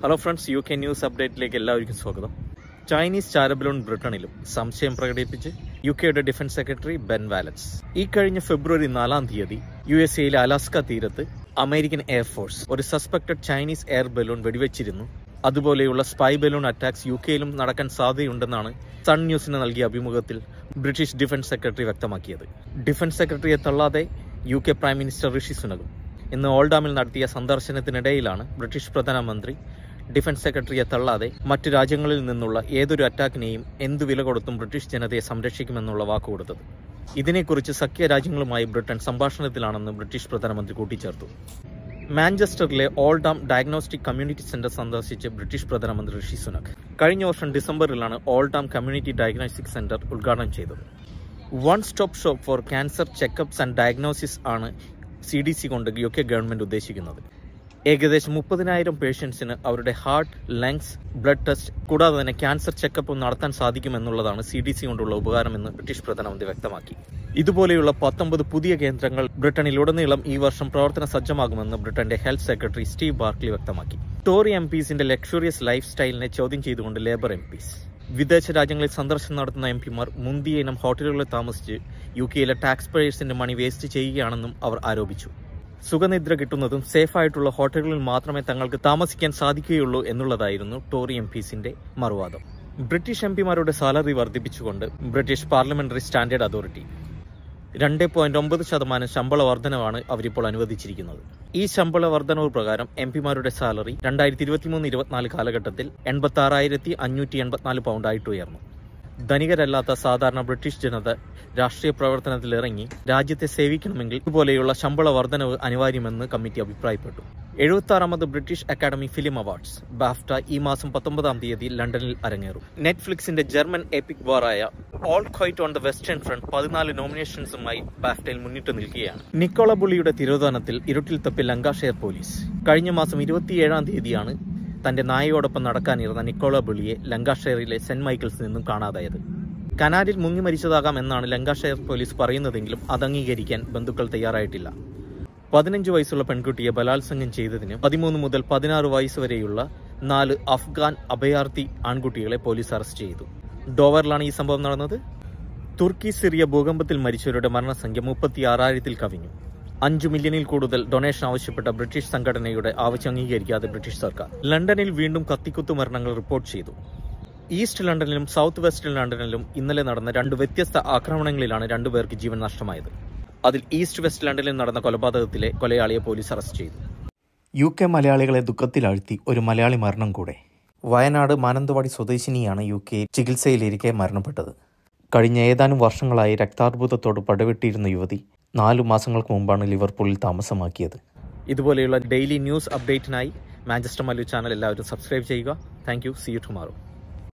hello friends U K news അപ്ഡേറ്റിലേക്ക് എല്ലാവർക്കും സ്വാഗതം ചൈനീസ് ചാരബലൂൺ ബ്രിട്ടനിലും സംശയം പ്രകടിപ്പിച്ച് യു കെയുടെ ഡിഫൻസ് സെക്രട്ടറി ബെൻ വാലൻസ് ഈ കഴിഞ്ഞ ഫെബ്രുവരി നാലാം തീയതി യു എസ് എയിലെ അലാസ്ക തീരത്ത് അമേരിക്കൻ എയർഫോഴ്സ് ഒരു സസ്പെക്ടഡ് ചൈനീസ് എയർ ബലൂൺ വെടിവെച്ചിരുന്നു അതുപോലെയുള്ള സ്പൈ ബലൂൺ അറ്റാക്സ് യു കെയിലും നടക്കാൻ സാധ്യതയുണ്ടെന്നാണ് സൺ ന്യൂസിന് നൽകിയ അഭിമുഖത്തിൽ ബ്രിട്ടീഷ് ഡിഫൻസ് സെക്രട്ടറി വ്യക്തമാക്കിയത് ഡിഫൻസ് സെക്രട്ടറിയെ തള്ളാതെ U K prime minister Rishi സുനകും ഇന്ന് ഓൾഡാമിൽ നടത്തിയ സന്ദർശനത്തിനിടയിലാണ് ബ്രിട്ടീഷ് പ്രധാനമന്ത്രി ഡിഫൻസ് സെക്രട്ടറിയെ തള്ളാതെ മറ്റു രാജ്യങ്ങളിൽ നിന്നുള്ള ഏതൊരു അറ്റാക്കിനെയും എന്തു വില കൊടുത്തും ബ്രിട്ടീഷ് ജനതയെ സംരക്ഷിക്കുമെന്നുള്ള വാക്ക് കൊടുത്തത് ഇതിനെക്കുറിച്ച് സഖ്യ രാജ്യങ്ങളുമായി ബ്രിട്ടൻ സംഭാഷണത്തിലാണെന്ന് ബ്രിട്ടീഷ് പ്രധാനമന്ത്രി കൂട്ടിച്ചേർത്തു മാഞ്ചസ്റ്ററിലെ ഓൾഡാം ഡയഗ്നോസ്റ്റിക് കമ്മ്യൂണിറ്റി സെന്റർ സന്ദർശിച്ച് ബ്രിട്ടീഷ് പ്രധാനമന്ത്രി ഋഷി സുനക് കഴിഞ്ഞ വർഷം ഡിസംബറിലാണ് ഓൾഡാം കമ്മ്യൂണിറ്റി ഡയഗ്നോസ്റ്റിക് സെന്റർ ഉദ്ഘാടനം ചെയ്തത് one stop shop for cancer checkups and diagnosis ആണ് സി ഡി സി കൊണ്ട് യു കെ ഗവൺമെന്റ് ഉദ്ദേശിക്കുന്നത് ഏകദേശം മുപ്പതിനായിരം പേഷ്യൻസിന് അവരുടെ ഹാർട്ട് ലങ്സ് ബ്ലഡ് ടെസ്റ്റ് കൂടാതെ തന്നെ ക്യാൻസർ ചെക്കപ്പ് നടത്താൻ സാധിക്കുമെന്നുള്ളതാണ് സി ഡി സി കൊണ്ടുള്ള ഉപകാരമെന്ന് ബ്രിട്ടീഷ് പ്രധാനമന്ത്രി വ്യക്തമാക്കി ഇതുപോലെയുള്ള പത്തൊമ്പത് പുതിയ കേന്ദ്രങ്ങൾ ബ്രിട്ടനിലുടനീളം ഈ വർഷം പ്രവർത്തന സജ്ജമാകുമെന്ന് ബ്രിട്ടന്റെ ഹെൽത്ത് സെക്രട്ടറി സ്റ്റീവ് ബാർക്ലി വ്യക്തമാക്കി ടോറി എം പിസിന്റെ ലക്ഷറിയസ് ലൈഫ് സ്റ്റൈലിനെ ചോദ്യം ചെയ്തുകൊണ്ട് ലേബർ എം പിസ് വിദേശ രാജ്യങ്ങളിൽ സന്ദർശനം നടത്തുന്ന എം പിമാർ മുന്തിയ ഇനം ഹോട്ടലുകളിൽ താമസിച്ച് യു കെയിലെ ടാക്സ് പേയേഴ്സിന്റെ മണി വേസ്റ്റ് ചെയ്യുകയാണെന്നും അവർ ആരോപിച്ചു സുഖനിദ്ര കിട്ടുന്നതും സേഫായിട്ടുള്ള ഹോട്ടലുകളിൽ മാത്രമേ തങ്ങൾക്ക് താമസിക്കാൻ സാധിക്കുകയുള്ളൂ എന്നുള്ളതായിരുന്നു ടോറി എം പിസിന്റെ മറുവാദം ബ്രിട്ടീഷ് എം പിമാരുടെ സാലറി വർദ്ധിപ്പിച്ചുകൊണ്ട് ബ്രിട്ടീഷ് പാർലമെന്ററി സ്റ്റാൻഡേർഡ് അതോറിറ്റി രണ്ട് പോയിന്റ് ഒമ്പത് ശതമാനം ശമ്പള വർധനവാണ് അവരിപ്പോൾ അനുവദിച്ചിരിക്കുന്നത് ഈ ശമ്പള വർധനവ് പ്രകാരം എം പിമാരുടെ സാലറി രണ്ടായിരത്തി ഇരുപത്തിമൂന്ന് ഇരുപത്തിനാല് കാലഘട്ടത്തിൽ എൺപത്തി ആറായിരത്തി അഞ്ഞൂറ്റി എൺപത്തിനാല് പൗണ്ടായിട്ട് ഉയർന്നു ധനികരല്ലാത്ത സാധാരണ ബ്രിട്ടീഷ് ജനത രാഷ്ട്രീയ പ്രവർത്തനത്തിൽ ഇറങ്ങി രാജ്യത്തെ സേവിക്കണമെങ്കിൽ ഇതുപോലെയുള്ള ശമ്പള വർധനവ് അനിവാര്യമെന്ന് കമ്മിറ്റി അഭിപ്രായപ്പെട്ടു എഴുപത്തി ആറാമത് British academy film awards BAFTA ഈ മാസം പത്തൊമ്പതാം തീയതി ലണ്ടനിൽ അരങ്ങേറും നെറ്റ്ഫ്ലിക്സിന്റെ ജർമ്മൻ എപ്പിക് വാറായ all quiet on the western front പതിനാല് നോമിനേഷൻസുമായി ബാഫ്റ്റയിൽ മുന്നിട്ട് നിൽക്കുകയാണ് നിക്കോള ബുള്ളിയുടെ തിരോധാനത്തിൽ ഇരുട്ടിൽ തപ്പി ലങ്കാഷെയർ പോലീസ് കഴിഞ്ഞ മാസം ഇരുപത്തിയേഴാം തീയതിയാണ് തന്റെ നായയോടൊപ്പം നടക്കാനിരുന്ന നിക്കോള ബുള്ളിയെ ലങ്കാഷെയറിലെ സെന്റ് മൈക്കിൾസ് നിന്നും കാണാതായത് കനാലിൽ മുങ്ങി മരിച്ചതാകാം എന്നാണ് ലങ്കാഷെയർ പോലീസ് പറയുന്നതെങ്കിലും അത് അംഗീകരിക്കാൻ ബന്ധുക്കൾ തയ്യാറായിട്ടില്ല പതിനഞ്ച് വയസ്സുള്ള പെൺകുട്ടിയെ ബലാത്സംഗം ചെയ്തതിന് പതിമൂന്ന് മുതൽ പതിനാറ് വയസ്സ് വരെയുള്ള നാല് അഫ്ഗാൻ അഭയാർത്ഥി ആൺകുട്ടികളെ പോലീസ് അറസ്റ്റ് ചെയ്തു ഡോവറിലാണ് ഈ സംഭവം നടന്നത് തുർക്കി സിറിയ ഭൂകമ്പത്തിൽ മരിച്ചവരുടെ മരണസംഖ്യ മുപ്പത്തി ആറായിരത്തിൽ കവിഞ്ഞു അഞ്ചു മില്യണിൽ കൂടുതൽ ഡൊണേഷൻ ആവശ്യപ്പെട്ട ബ്രിട്ടീഷ് സംഘടനയുടെ ആവശ്യം അംഗീകരിക്കാതെ ബ്രിട്ടീഷ് സർക്കാർ ലണ്ടനിൽ വീണ്ടും കത്തിക്കുത്തു മരണങ്ങൾ റിപ്പോർട്ട് ചെയ്തു ഈസ്റ്റ് ലണ്ടനിലും സൗത്ത് വെസ്റ്റ് ലണ്ടനിലും ഇന്നലെ നടന്ന രണ്ട് വ്യത്യസ്ത ആക്രമണങ്ങളിലാണ് രണ്ടുപേർക്ക് ജീവൻ നഷ്ടമായത് അതിൽ ഈസ്റ്റ് വെസ്റ്റ് ലണ്ടനിൽ നടന്ന കൊലപാതകത്തിലെ കൊലയാളിയെ പോലീസ് അറസ്റ്റ് ചെയ്തു യു കെ മലയാളികളെ ദുഃഖത്തിലാഴ്ത്തി ഒരു മലയാളി മരണം കൂടെ വയനാട് മാനന്തവാടി സ്വദേശിനിയാണ് യു കെ ചികിത്സയിലിരിക്കെ മരണപ്പെട്ടത് കഴിഞ്ഞ ഏതാനും വർഷങ്ങളായി രക്താർബുദത്തോട് പടവെട്ടിയിരുന്ന യുവതി നാലു മാസങ്ങൾക്ക് മുമ്പാണ് ലിവർപൂളിൽ താമസമാക്കിയത് ഇതുപോലെയുള്ള ഡെയിലി ന്യൂസ് അപ്ഡേറ്റിനായി മാഞ്ചസ്റ്റർ മല്ലു ചാനൽ എല്ലാവരും സബ്സ്ക്രൈബ് ചെയ്യുക thank you see you tomorrow